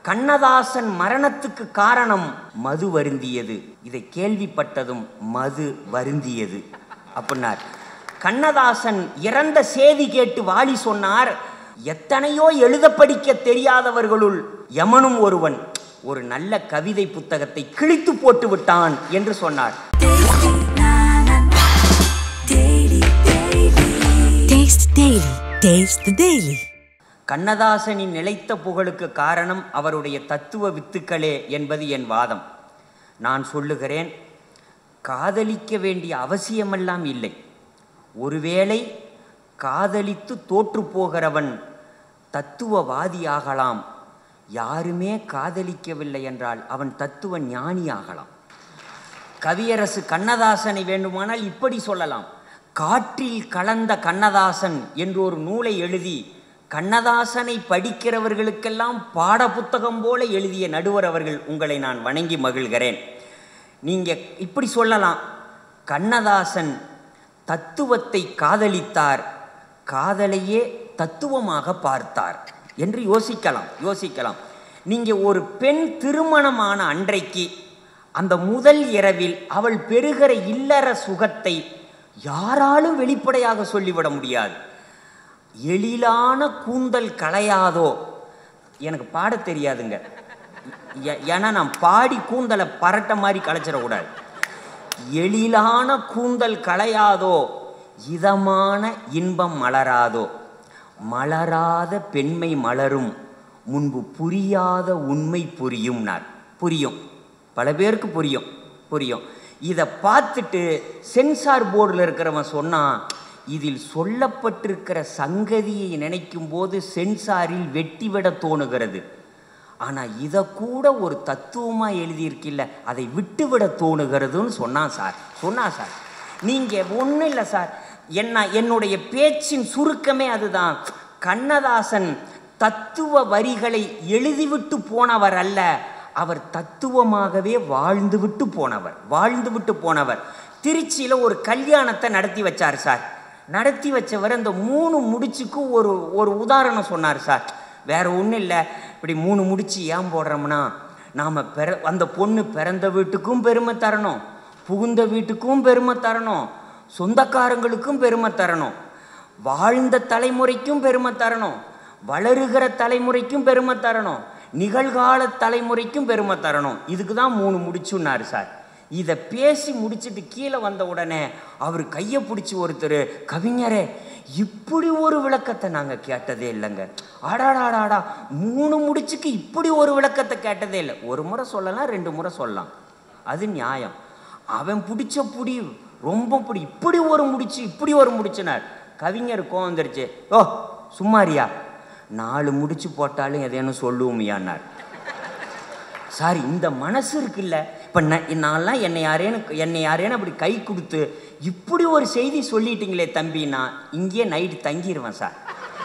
கண்ணதாசன் மரணத்துக்கு காரணம் மது வருந்தியது இதை கேள்விப்பட்டதும் மது வருந்தியது அப்படின்னார் கண்ணதாசன் இறந்த செய்தி கேட்டு வாலி சொன்னார் எத்தனையோ எழுத படிக்க தெரியாதவர்களுள் யமனும் ஒருவன் ஒரு நல்ல கவிதை புத்தகத்தை கிழித்து போட்டு விட்டான் என்று சொன்னார் Taste Daily. Taste the Daily. கண்ணதாசனின் நிலைத்த புகழுக்கு காரணம் அவருடைய தத்துவ வித்துக்களே என்பது என் வாதம் நான் சொல்லுகிறேன் காதலிக்க வேண்டிய அவசியமெல்லாம் இல்லை ஒருவேளை காதலித்து தோற்று போகிறவன் தத்துவவாதியாகலாம் யாருமே காதலிக்கவில்லை என்றால் அவன் தத்துவ ஞானியாகலாம் கவியரசு கண்ணதாசனை வேண்டுமானால் இப்படி சொல்லலாம் காற்றில் கலந்த கண்ணதாசன் என்று ஒரு நூலை எழுதி கண்ணதாசனை படிக்கிறவர்களுக்கெல்லாம் பாட புத்தகம் போல எழுதிய நடுவர் அவர்கள் உங்களை நான் வணங்கி மகிழ்கிறேன் நீங்க இப்படி சொல்லலாம் கண்ணதாசன் தத்துவத்தை காதலித்தார் காதலையே தத்துவமாக பார்த்தார் என்று யோசிக்கலாம் யோசிக்கலாம் நீங்க ஒரு பெண் திருமணமான அன்றைக்கு அந்த முதல் இரவில் அவள் பெறுகிற இல்லற சுகத்தை யாராலும் வெளிப்படையாக சொல்லிவிட முடியாது எழிலான கூந்தல் களையாதோ எனக்கு பாட தெரியாதுங்க ஏ- ஏன்னா நான் பாடி கூந்தலை பரட்ட மாதிரி களைச்சிடக்கூடாது எழிலான கூந்தல் களையாதோ இதமான இன்பம் மலராதோ மலராத பெண்மை மலரும் முன்பு புரியாத உண்மை புரியும்னார் புரியும் பல பேருக்கு புரியும் புரியும் இதை பார்த்துட்டு சென்சார் போர்டில் இருக்கிறவன் சொன்னான் இதில் சொல்லப்பட்டிருக்கிற சங்கதியை நினைக்கும் போது சென்சாரில் வெட்டிவிட தோணுகிறது ஆனால் இதை கூட ஒரு தத்துவமாக எழுதியிருக்கில்ல அதை விட்டுவிட தோணுகிறதுன்னு சொன்னான் சார் சொன்னான் சார் நீங்கள் ஒன்றும் இல்லை சார் என்ன என்னுடைய பேச்சின் சுருக்கமே அதுதான் கண்ணதாசன் தத்துவ வரிகளை எழுதிவிட்டு போனவர் அல்ல அவர் தத்துவமாகவே வாழ்ந்துவிட்டு போனவர் வாழ்ந்துவிட்டு போனவர் திருச்சியில் ஒரு கல்யாணத்தை நடத்தி வச்சார் சார் நடத்தி வச்சவர் அந்த மூணு முடிச்சுக்கு ஒரு ஒரு உதாரணம் சொன்னார் சார் வேற ஒன்றும் இல்லை இப்படி மூணு முடிச்சு ஏன் போடுறோம்னா நாம் பிற அந்த பொண்ணு பிறந்த வீட்டுக்கும் பெருமை தரணும் புகுந்த வீட்டுக்கும் பெருமை தரணும் சொந்தக்காரங்களுக்கும் பெருமை தரணும் வாழ்ந்த தலைமுறைக்கும் பெருமை தரணும் வளருகிற தலைமுறைக்கும் பெருமை தரணும் நிகழ்கால தலைமுறைக்கும் பெருமை தரணும் இதுக்கு தான் மூணு முடிச்சுன்னாரு சார் இதை பேசி முடிச்சிட்டு கீழே வந்த உடனே அவர் கையை பிடிச்சி ஒருத்தர் கவிஞரே இப்படி ஒரு விளக்கத்தை நாங்கள் கேட்டதே இல்லைங்க ஆடாடாடாடா மூணு முடிச்சுக்கு இப்படி ஒரு விளக்கத்தை கேட்டதே இல்லை ஒரு முறை சொல்லலாம் ரெண்டு முறை சொல்லலாம் அது நியாயம் அவன் பிடிச்ச புடி ரொம்ப பிடி இப்படி ஒரு முடிச்சு இப்படி ஒரு முடிச்சுனார் கவிஞர் கோவம் வந்துருச்சு ஓ சும்மாரியா நாலு முடிச்சு போட்டாலும் எதையும் சொல்லுவோமியான்னார் சார் இந்த மனசு இருக்குல்ல இப்போ நான்லாம் என்னை யாரேன்னு என்னை யாரேன்னு அப்படி கை கொடுத்து இப்படி ஒரு செய்தி சொல்லிட்டீங்களே தம்பி நான் இங்கேயே நைட்டு தங்கிடுவேன் சார்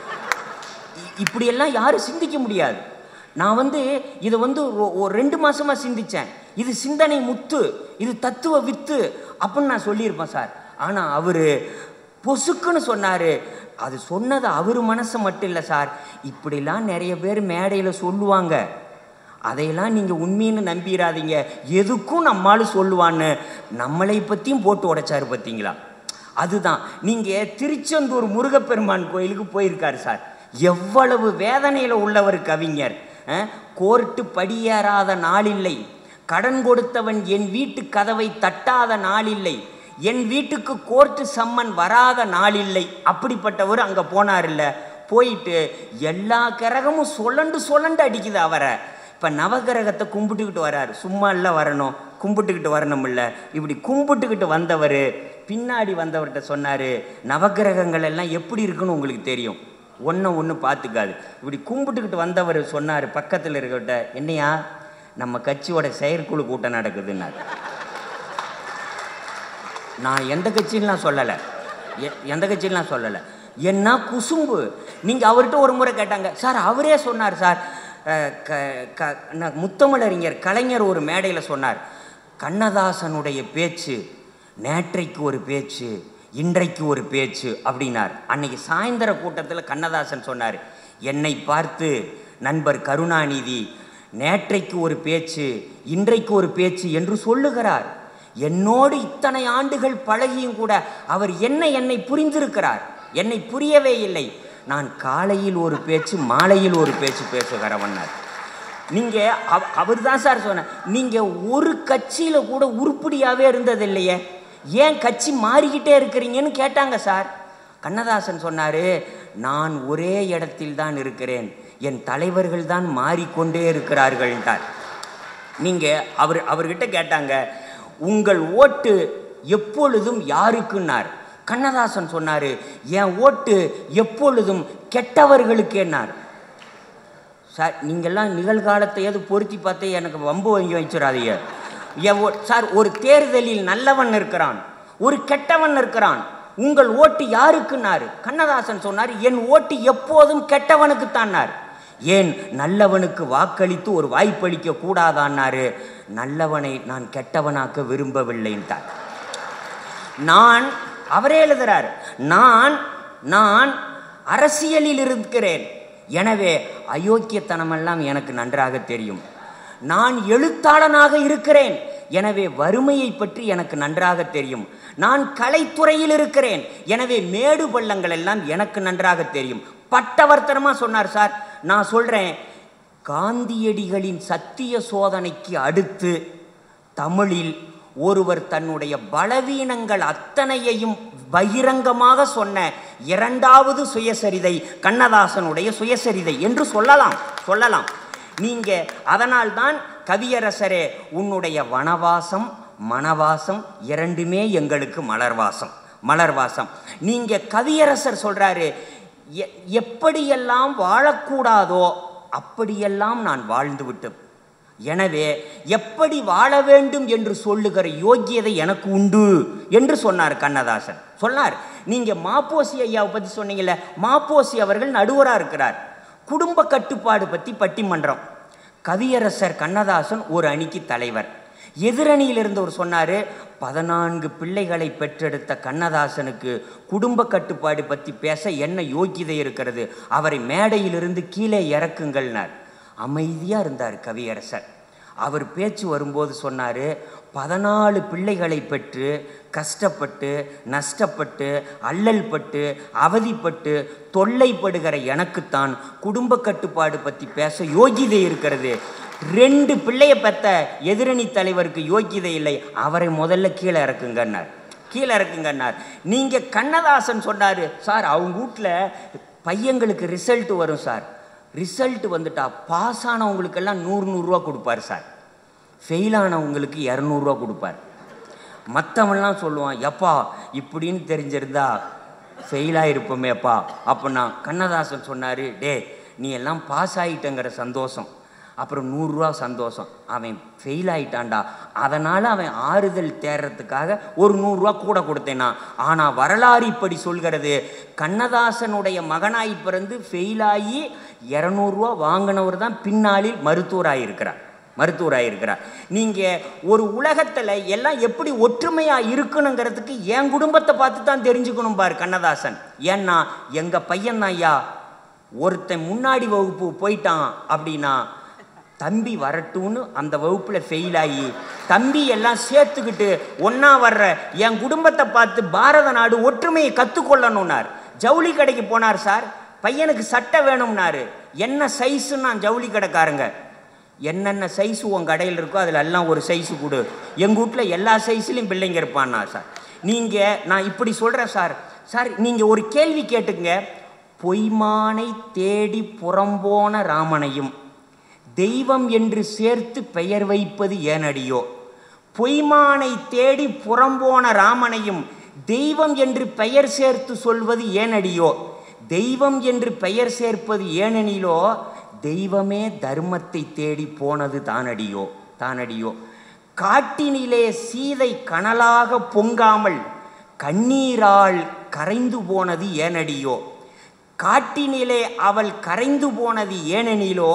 இ- இப்படியெல்லாம் யாரும் சிந்திக்க முடியாது நான் வந்து இதை வந்து ஒ- ஒரு ரெண்டு மாசமா சிந்திச்சேன் இது சிந்தனை முத்து இது தத்துவ வித்து அப்படின்னு நான் சொல்லியிருப்பேன் சார் ஆனால் அவர் பொசுக்குன்னு சொன்னார் அது சொன்னது அவர் மனசு மட்டும் இல்லை சார் இப்படிலாம் நிறைய பேர் மேடையில் சொல்லுவாங்க அதையெல்லாம் நீங்கள் உண்மைன்னு நம்பிடாதீங்க எதுக்கும் நம்மாலும் சொல்லுவான்னு நம்மளை பற்றியும் போட்டு உடைச்சாரு பார்த்தீங்களா அதுதான் நீங்கள் திருச்செந்தூர் முருகப்பெருமான் கோயிலுக்கு போயிருக்காரு சார் எவ்வளவு வேதனையில் உள்ளவர் கவிஞர் அஹ், கோர்ட்டு படியேறாத நாளில்லை கடன் கொடுத்தவன் என் வீட்டு கதவை தட்டாத நாளில்லை என் வீட்டுக்கு கோர்ட்டு சம்மன் வராத நாளில்லை அப்படிப்பட்டவர் அங்கே போனார் இல்ல போயிட்டு எல்லா கிரகமும் சொல்லண்டு சொல்லண்டு அடிக்குது அவரை இப்போ நவகிரகத்தை கும்பிட்டுக்கிட்டு வராரு சும்மா இல்லை வரணும் கும்பிட்டுக்கிட்டு வரணும் இல்லை இப்படி கும்பிட்டுக்கிட்டு வந்தவர் பின்னாடி வந்தவர்கிட்ட சொன்னார் நவகிரகங்கள் எல்லாம் எப்படி இருக்குன்னு உங்களுக்கு தெரியும் ஒன்றை ஒன்று பார்த்துக்காது இப்படி கும்பிட்டுக்கிட்டு வந்தவர் சொன்னார் பக்கத்தில் இருக்கவர்கிட்ட என்னையா நம்ம கட்சியோட செயற்குழு கூட்டம் நடக்குதுன்னாரு நான் எந்த கட்சின்லாம் சொல்லலை எ- எந்த கட்சின்லாம் சொல்லலை என்ன குசும்பு நீங்கள் அவர்கிட்ட ஒரு முறை கேட்டாங்க சார் அவரே சொன்னார் சார் அஹ், க க ந- முத்தமிழறிஞர் கலைஞர் ஒரு மேடையில் சொன்னார் கண்ணதாசனுடைய பேச்சு நேற்றைக்கு ஒரு பேச்சு இன்றைக்கு ஒரு பேச்சு அப்படின்னார் அன்னைக்கு சாயந்தர கூட்டத்தில் கண்ணதாசன் சொன்னார் என்னை பார்த்து நண்பர் கருணாநிதி நேற்றைக்கு ஒரு பேச்சு இன்றைக்கு ஒரு பேச்சு என்று சொல்லுகிறார் என்னோடு இத்தனை ஆண்டுகள் பழகியும் கூட அவர் என்ன என்னை புரிந்திருக்கிறார் என்னை புரியவே இல்லை நான் காலையில் ஒரு பேச்சு மாலையில் ஒரு பேச்சு பேசுகிறவன்னார் நீங்கள் அவர் தான் சார் சொன்ன நீங்கள் ஒரு கட்சியில் கூட உருப்படியாகவே இருந்தது இல்லையே ஏன் கட்சி மாறிக்கிட்டே இருக்கிறீங்கன்னு கேட்டாங்க சார் கண்ணதாசன் சொன்னார் நான் ஒரே இடத்தில் தான் இருக்கிறேன் என் தலைவர்கள் தான் மாறிக்கொண்டே இருக்கிறார்கள்ன்றார் நீங்கள் அவர் அவர்கிட்ட கேட்டாங்க உங்கள் ஓட்டு எப்பொழுதும் யாருக்குன்னார் கண்ணதாசன் சொன்னார் என் ஓட்டு எப்பொழுதும் கெட்டவர்களுக்கேன்னார் சார் நீங்கள்லாம் நிகழ்காலத்தையாவது பொருத்தி பார்த்து எனக்கு வம்பு வாங்கி வச்சிடாதீங்க என் ஓ சார் ஒரு தேர்தலில் நல்லவன் இருக்கிறான் ஒரு கெட்டவன் இருக்கிறான் உங்கள் ஓட்டு யாருக்குன்னாரு கண்ணதாசன் சொன்னார் என் ஓட்டு எப்போதும் கெட்டவனுக்குத்தான்னார் ஏன் நல்லவனுக்கு வாக்களித்து ஒரு வாய்ப்பளிக்க கூடாதான்னாரு நல்லவனை நான் கெட்டவனாக்க விரும்பவில்லைன்ட்டார் நான் அவரே எழுதுறார் நான் நான் அரசியலில் இருக்கிறேன் எனவே அயோக்கியத்தனமெல்லாம் எனக்கு நன்றாக தெரியும் நான் எழுத்தாளனாக இருக்கிறேன் எனவே வறுமையை பற்றி எனக்கு நன்றாக தெரியும் நான் கலைத்துறையில் இருக்கிறேன் எனவே மேடு பள்ளங்கள் எல்லாம் எனக்கு நன்றாக தெரியும் பட்டவர்த்தனமா சொன்னார் சார் நான் சொல்றேன் காந்தியடிகளின் சத்திய சோதனைக்கு அடுத்து தமிழில் ஒருவர் தன்னுடைய பலவீனங்கள் அத்தனையையும் பகிரங்கமாக சொன்ன இரண்டாவது சுயசரிதை கண்ணதாசனுடைய சுயசரிதை என்று சொல்லலாம் சொல்லலாம் நீங்க அதனால்தான் கவியரசரே உன்னுடைய வனவாசம் மனவாசம் இரண்டுமே எங்களுக்கு மலர்வாசம் மலர்வாசம் நீங்க கவியரசர் சொல்றாரு "எ- எப்படியெல்லாம் வாழக்கூடாதோ அப்படியெல்லாம் நான் வாழ்ந்து விட்டு எனவே எப்படி வாழ வேண்டும் என்று சொல்லுகிற யோக்கியதை எனக்கு உண்டு என்று சொன்னார் கண்ணதாசன் சொன்னார் நீங்க மாப்போசி ஐயாவை பத்தி சொன்னீங்கல்ல மாப்போசி அவர்கள் நடுவரா இருக்கிறார் குடும்ப கட்டுப்பாடு பத்தி பட்டிமன்றம் கவியரசர் கண்ணதாசன் ஒரு அணிக்கு தலைவர் எதிரணியில் இருந்தவர் சொன்னாரு பதினான்கு பிள்ளைகளை பெற்றெடுத்த கண்ணதாசனுக்கு குடும்ப கட்டுப்பாடு பற்றி பேச என்ன யோக்கியதை இருக்கிறது அவரை மேடையிலிருந்து கீழே இறக்குங்கள்னார் அமைதியாக இருந்தார் கவியரசர் அவர் பேச்சு வரும்போது சொன்னார் பதினாலு பிள்ளைகளை பெற்று கஷ்டப்பட்டு நஷ்டப்பட்டு அல்லல் பட்டு அவதிப்பட்டு தொல்லைப்படுகிற எனக்குத்தான் குடும்ப கட்டுப்பாடு பற்றி பேச யோகிதை இருக்கிறது ரெண்டு பிள்ளைய பெத்த எதிரணி தலைவருக்கு யோகிதை இல்லை அவரை முதல்ல கீழே இறக்குங்கன்னார் கீழே இறக்குங்கன்னார் நீங்கள் கண்ணதாசன் சொன்னார் சார் அவங்க வீட்டில் பையங்களுக்கு ரிசல்ட் வரும் சார் ரிசல்ட் வந்துட்டா பாஸ் ஆனவங்களுக்கெல்லாம் நூறு நூறுரூவா கொடுப்பார் சார் ஃபெயில் ஆனவங்களுக்கு இரநூறுவா கொடுப்பார் மற்றவன்லாம் சொல்லுவான் எப்பா இப்படின்னு தெரிஞ்சிருந்தா ஃபெயிலாக இருப்போமேப்பா அப்போ நான் கண்ணதாசன் சொன்னார் டே நீ எல்லாம் பாஸ் ஆகிட்டங்கிற சந்தோஷம் அப்புறம் நூறுரூவா சந்தோஷம் அவன் ஃபெயில் ஆயிட்டான்டா அதனால் அவன் ஆறுதல் தேர்றதுக்காக ஒரு நூறுரூவா கூட கொடுத்தேனா ஆனால் வரலாறு இப்படி சொல்கிறது கண்ணதாசனுடைய மகனாய் பிறந்து ஃபெயிலாகி இரநூறுவா வாங்கினவர் தான் பின்னாளில் மருத்துவராக இருக்கிறார் மருத்துவராக இருக்கிறார் நீங்கள் ஒரு உலகத்தில் எல்லாம் எப்படி ஒற்றுமையாக இருக்கணுங்கிறதுக்கு என் குடும்பத்தை பார்த்து தான் தெரிஞ்சுக்கணும் பார் கண்ணதாசன் ஏன்னா எங்கள் பையன் ஐயா ஒருத்தன் முன்னாடி வகுப்பு போயிட்டான் அப்படின்னா தம்பி வரட்டும்னு அந்த வகுப்பில் ஃபெயில் ஆகி தம்பி எல்லாம் சேர்த்துக்கிட்டு ஒன்றா வர்ற என் குடும்பத்தை பார்த்து பாரத நாடு ஒற்றுமையை கற்றுக்கொள்ளணும்னார் ஜவுளி கடைக்கு போனார் சார் பையனுக்கு சட்டை வேணும்னாரு என்ன சைஸுன்னு நான் ஜவுளி கடைக்காரங்க என்னென்ன சைஸு உன் கடையில் இருக்கோ அதில் எல்லாம் ஒரு சைஸு கொடு எங்கள் வீட்டில் எல்லா சைஸ்லையும் பிள்ளைங்க இருப்பான்னா சார் நீங்கள் நான் இப்படி சொல்கிறேன் சார் சார் நீங்கள் ஒரு கேள்வி கேட்டுங்க பொய்மானை தேடி புறம்போன ராமனையும் தெய்வம் என்று சேர்த்து பெயர் வைப்பது ஏனடியோ பொய்மானை தேடி புறம்போன ராமனையும் தெய்வம் என்று பெயர் சேர்த்து சொல்வது ஏனடியோ தெய்வம் என்று பெயர் சேர்ப்பது ஏனெனிலோ தெய்வமே தர்மத்தை தேடி போனது தானடியோ தானடியோ காட்டினிலே சீதை கனலாக பொங்காமல் கண்ணீரால் கரைந்து போனது ஏனடியோ காட்டினிலே அவள் கரைந்து போனது ஏனெனிலோ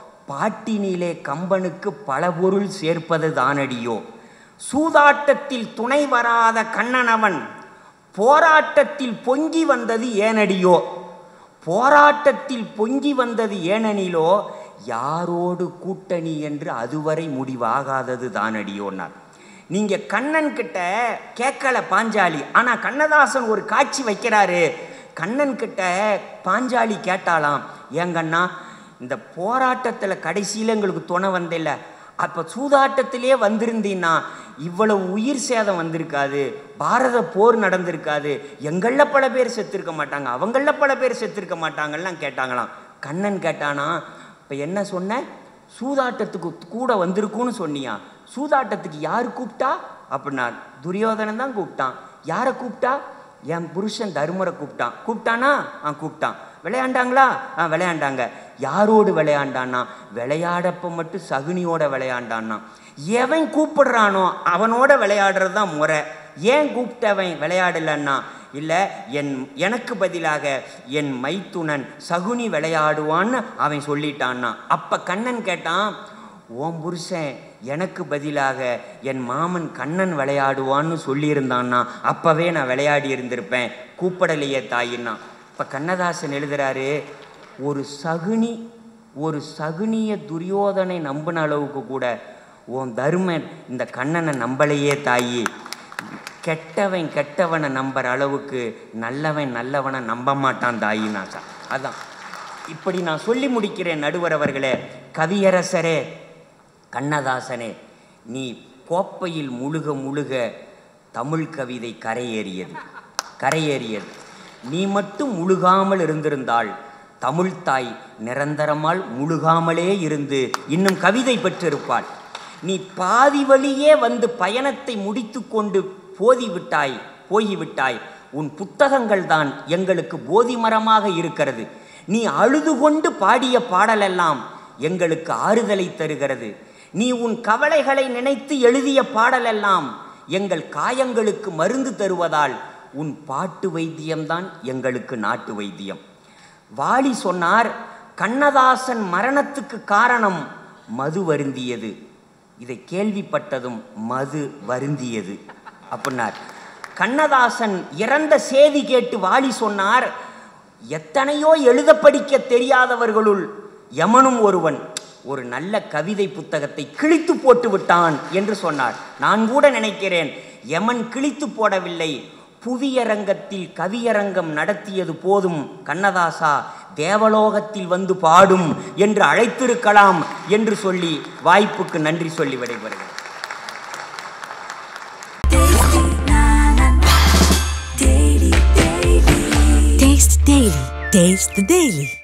பாட்டினிலே கம்பனுக்கு பல பொருள் சேர்ப்பது தானடியோ சூதாட்டத்தில் துணை வராத கண்ணனவன் போராட்டத்தில் பொங்கி வந்தது ஏனடியோ போராட்டத்தில் பொங்கி வந்தது ஏனெனிலோ யாரோடு கூட்டணி என்று அதுவரை முடிவாகாதது தானடியோன்னார் நீங்க கண்ணன் கிட்ட கேட்கல பாஞ்சாலி ஆனா கண்ணதாசன் ஒரு காட்சி வைக்கிறாரு கண்ணன் கிட்ட பாஞ்சாலி கேட்டாலாம் ஏங்கண்ணா இந்த போராட்டத்தில் கடைசியில் எங்களுக்கு துணை வந்தில்ல அப்போ சூதாட்டத்திலே வந்திருந்தீன்னா இவ்வளவு உயிர் சேதம் வந்திருக்காது பாரத போர் நடந்திருக்காது எங்களில் பல பேர் செத்துருக்க மாட்டாங்க அவங்களில் பல பேர் செத்துருக்க மாட்டாங்கலாம் கேட்டாங்களாம் கண்ணன் கேட்டானா இப்போ என்ன சொன்ன சூதாட்டத்துக்கு கூட வந்திருக்குன்னு சொன்னியா சூதாட்டத்துக்கு யார் கூப்பிட்டா அப்படின்னா துரியோதனன் தான் கூப்பிட்டான் யாரை கூப்பிட்டா என் புருஷன் தருமரை கூப்பிட்டான் கூப்பிட்டானா ஆ கூப்பிட்டான் விளையாண்டாங்களா ஆ விளையாண்டாங்க யாரோடு விளையாண்டான்னா விளையாடப்ப மட்டும் சகுனியோட விளையாண்டான்னா எவன் கூப்பிடுறானோ அவனோட விளையாடுறது தான் முறை ஏன் கூப்பிட்டவன் விளையாடலன்னா இல்லை என் எனக்கு பதிலாக என் மைத்துனன் சகுனி விளையாடுவான்னு அவன் சொல்லிட்டான்னா அப்போ கண்ணன் கேட்டான் ஓம் புருஷன் எனக்கு பதிலாக என் மாமன் கண்ணன் விளையாடுவான்னு சொல்லியிருந்தான்னா அப்போவே நான் விளையாடி இருந்திருப்பேன் கூப்பிடலையே தாயின்னா இப்போ கண்ணதாசன் எழுதுறாரு ஒரு சகுனி ஒரு சகுனிய துரியோதனை நம்பின அளவுக்கு கூட உன் தருமன் இந்த கண்ணனை நம்பலையே தாயி கெட்டவன் கெட்டவனை நம்புற அளவுக்கு நல்லவன் நல்லவனை நம்ப மாட்டான் தாயினா சார் அதான் இப்படி நான் சொல்லி முடிக்கிறேன் நடுவர் அவர்களே கவியரசரே கண்ணதாசனே நீ கோப்பையில் முழுக முழுக தமிழ் கவிதை கரையேறியது கரையேறியது நீ மட்டும் முழுகாமல் இருந்திருந்தால் தமிழ்த்தாய் நிரந்தரமால் முழுகாமலே இருந்து இன்னும் கவிதை பெற்றிருப்பாள் நீ பாதி வழியே வந்து பயணத்தை முடித்துக்கொண்டு போதிவிட்டாய் போய்விட்டாய் உன் புத்தகங்கள் தான் எங்களுக்கு போதி மரமாக இருக்கிறது நீ அழுது கொண்டு பாடிய பாடலெல்லாம் எங்களுக்கு ஆறுதலை தருகிறது நீ உன் கவலைகளை நினைத்து எழுதிய பாடலெல்லாம் எங்கள் காயங்களுக்கு மருந்து தருவதால் உன் பாட்டு வைத்தியம்தான் எங்களுக்கு நாட்டு வைத்தியம் வாலி சொன்னார் கண்ணதாசன் மரணத்துக்கு காரணம் மது வருந்தியது இதை கேள்விப்பட்டதும் மது வருந்தியது அப்படின்னார் கண்ணதாசன் இறந்த செய்தி கேட்டு வாலி சொன்னார் எத்தனையோ எழுத படிக்க தெரியாதவர்களுள் யமனும் ஒருவன் ஒரு நல்ல கவிதை புத்தகத்தை கிழித்து போட்டு விட்டான் என்று சொன்னார் நான் கூட நினைக்கிறேன் யமன் கிழித்து போடவில்லை புவியரங்கத்தில் கவியரங்கம் நடத்தியது போதும் கண்ணதாசா தேவலோகத்தில் வந்து பாடும் என்று அழைத்திருக்கலாம் என்று சொல்லி வாய்ப்புக்கு நன்றி சொல்லி விடைபெறுகிறேன் Taste the Daily. Taste the Daily.